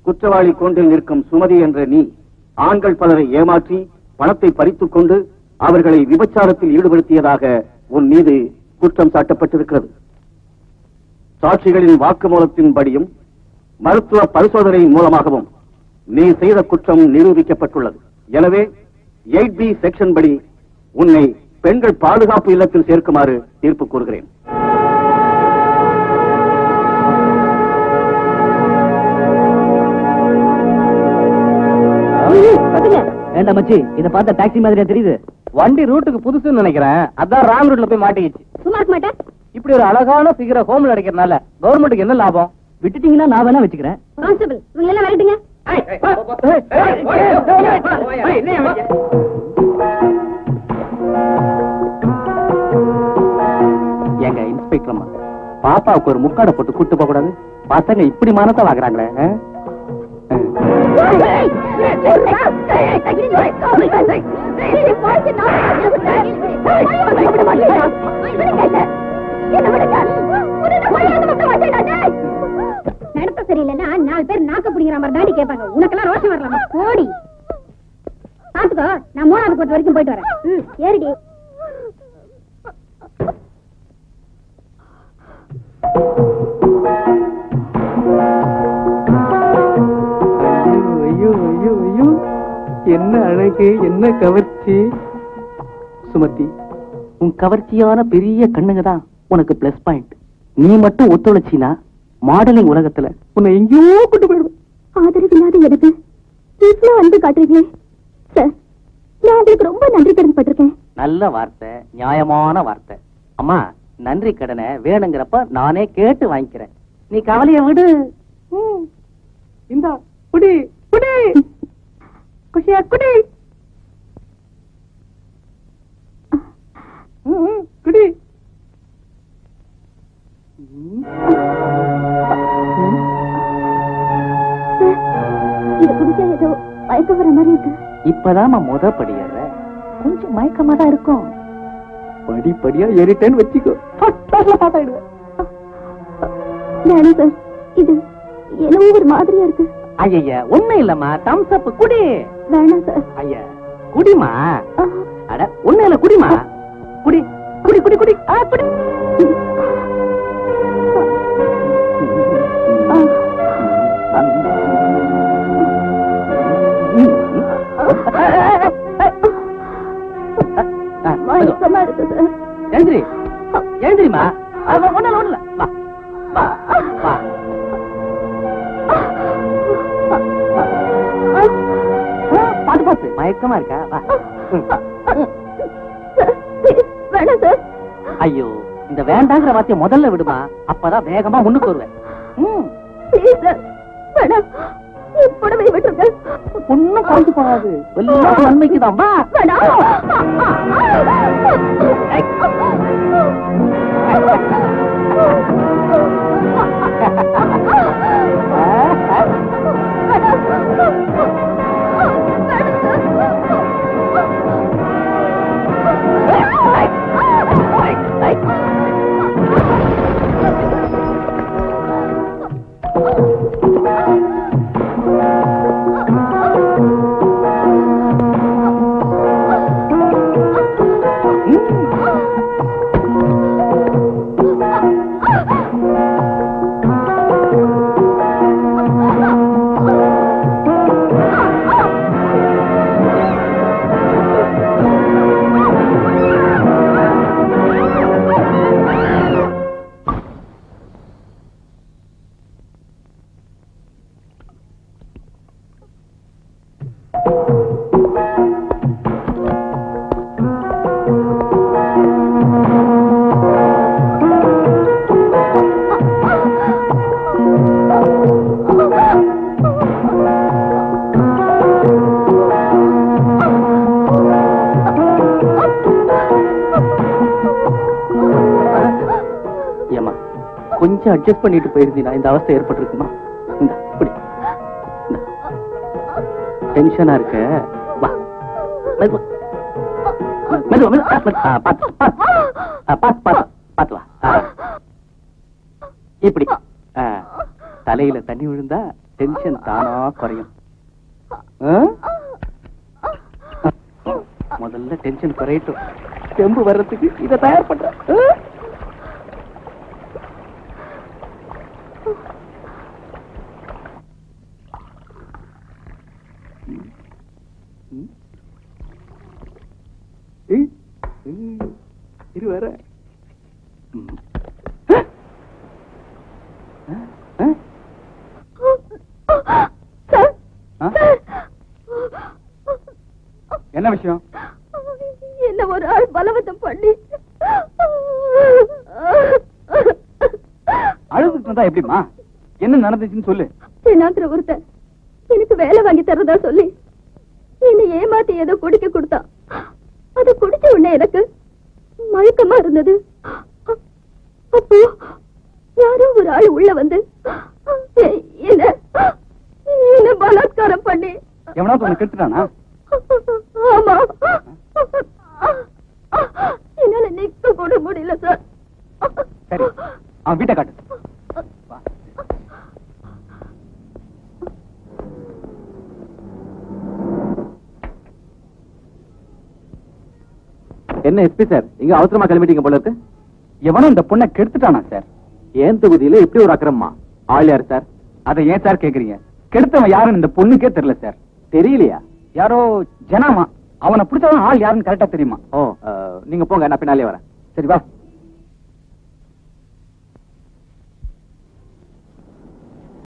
குற்றவாளி கூண்டில் நிற்கும் சுமதி என்ற நீ ஆண்கள் பலரை ஏமாற்றி பணத்தை பறித்துக் கொண்டு அவர்களை விபச்சாரத்தில் ஈடுபடுத்தியதாக உன் மீது குற்றம் சாட்டப்பட்டிருக்கிறது சாட்சிகளின் வாக்குமூலத்தின்படியும் மருத்துவ பரிசோதனையின் மூலமாகவும் நீ செய்த குற்றம் நிரூபிக்கப்பட்டுள்ளது எனவே எயிட் பி செக்ஷன் படி உன்னை பெண்கள் பாதுகாப்பு இல்லத்தில் சேர்க்குமாறு தீர்ப்பு கூறுகிறேன் வேண்டாம் மச்சி இத பார்த்தா டாக்ஸி மாதிரியா தெரியுது வண்டி ரூட்டுக்கு புதுசுன்னு நினைக்கிறேன் அதான் ராங் ரூட்ல போய் மாட்டிக்கிச்சு சும்மா இருக்க மாட்டேன் இப்படி ஒரு அழகான ஃபிகரை ஹோம்ல அடைக்கிறதுனால கவர்மெண்ட்டுக்கு என்ன லாபம் விட்டுட்டீங்கன்னா நான் வேணா வச்சுக்கிறேன் கான்ஸ்டபிள் இவங்க எல்லாம் விரட்டுங்க ஏங்க இன்ஸ்பெக்டர் அம்மா பாப்பாவுக்கு ஒரு முக்காடை போட்டு கூட்டு போக கூடாது பசங்க இப்படி மானத்தை வாங்குறாங்களே ஆ? நடத்த சரியில்லைன்னா நாலு பேர் நாக்க பிடிங்கிற மாதிரி தாண்டி கேட்பாங்க உனக்கெல்லாம் ரோஷம் வரலாமா போடி பாத்துக்கோ நான் மூணாவது கோட்டு வரைக்கும் போயிட்டு வரேன் ம் ஏறிடி ஐயோ ஐயோ ஐயோ என்ன அழகு என்ன கவர்ச்சி சுமதி உன் கவர்ச்சியான பெரிய கண்ணுங்க தான் உனக்கு பிளஸ் பாயிண்ட் நீ மட்டும் ஒத்துழைச்சினா மாடலிங் உலகத்துல உன்னை எங்கேயோ கொண்டு போயிடுவேன் ஆதரவு இல்லாத எனக்கு இவ்வளவு அன்பு காட்டுறீங்களே சார் நான் உங்களுக்கு ரொம்ப நன்றி கடன் பட்டிருக்கேன் நல்ல வார்த்தை நியாயமான வார்த்தை அம்மா நன்றி கடனை வேணுங்கிறப்ப நானே கேட்டு வாங்கிக்கிறேன் நீ கவலைய விடு ம். இந்தா குடி குடி குஷியா குடி ம், ம், குடி ம். இது குடிச்சா ஏதோ மயக்க வர மாதிரி இருக்கு இப்பதான் முத படி ஏற கொஞ்சம் மயக்கமா தான் இருக்கும் படி படியா ஏறிட்டேன்னு வச்சுக்கோ ஃபர்ஸ்ட் கிளாஸ்ல பாஸ் ஆயிடுவேன் வேணும் சார் இது என்னவோ ஒரு மாதிரியா இருக்கு ஐயா ஒண்ணும் இல்லம்மா தம்ஸ் அப் குடி வேணாம் சார் ஐயா குடிமா ஆ, அட ஒண்ணும் இல்ல குடிமா குடி குடி குடி குடி ஆ, குடி ஆ. ஆ, மெதுவா. மயக்கமா இருக்கு சார் எழுந்திரி எழுந்திரிமா ஒண்ணு இல்ல ஒண்ணு இல்ல வா வா வா ஆ, பாத்து பாத்து மயக்கமா இருக்கா வா ம். சார், please, வேணாம் சார் ஐயோ இந்த வேண்டாங்கிற வார்த்தைய முதல்ல விடுமா அப்பதான் வேகமா முன்னுக்கு வருவேன் ம். Please, சார் வேணாம் என் புடவை விட்டுருங்க ஒண்ணும் குறைஞ்சு போகாது எல்லாம் நன்மைக்குதான் வா ஏமா கொஞ்சம் அட்ஜஸ்ட் பண்ணிட்டு போயிருந்தீனா இந்த அவஸ்தை ஏற்பட்டிருக்குமா இந்த இப்படி டென்ஷனா இருக்க வா மெதுவா மெதுவா மெதுவா ஆ, மெதுவா. ஆ, பாத்து பாத்து ஆ, பாத்து பாத்து பாத்து வா ஆ. இப்படி ஆ, தலையில தண்ணி விழுந்தா டென்ஷன் தானா குறையும் ஆ? முதல்ல டென்ஷன் குறையட்டும் தெம்பு வர்றதுக்கு இதை தயார் பண்ற ஆ? ம். ம். ம். இரு வர சார் ஆ? என்ன விஷயம் என்ன ஒரு ஆள் பலவந்தம் பண்ணி அழுதுட்டு இருந்தா எப்படிமா என்ன நடந்துச்சுன்னு சொல்லு என்னாங்கிற ஒருத்தன் எனக்கு வேலை வாங்கி தர்றதா சொல்லி என்னை ஏமாத்தி ஏதோ குடிக்க கொடுத்தான் அது குடிச்ச உடனே எனக்கு மயக்கமா இருந்தது அப்போ யாரோ ஒரு ஆள் உள்ள வந்து எ- என்ன என்ன பலாத்காரம் பண்ணி எவனாவது உன்னை கெடுத்துட்டானா ஆமா என்னால நிக்க கூட முடியல சார் சரி அவன் வீட்டை காட்டு வா. என்ன எஸ்பி சார் இங்க அவசரமா கிளம்பிட்டீங்க போல இருக்கு எவனும் இந்த பொண்ணை கெடுத்துட்டானா சார் ஏன் தொகுதியில இப்படி ஒரு அக்கிரமமா ஆள் யார் சார் அதை ஏன் சார் கேக்குறீங்க கெடுத்தவன் யாருன்னு இந்த பொண்ணுக்கே தெரியல சார் தெரியலையா யாரோ ஜனாமா அவனை பிடிச்சவன் ஆள் யாருன்னு கரெக்டா தெரியுமா ஓ அஹ், நீங்க போங்க நான் பின்னாலே வரேன் சரி வா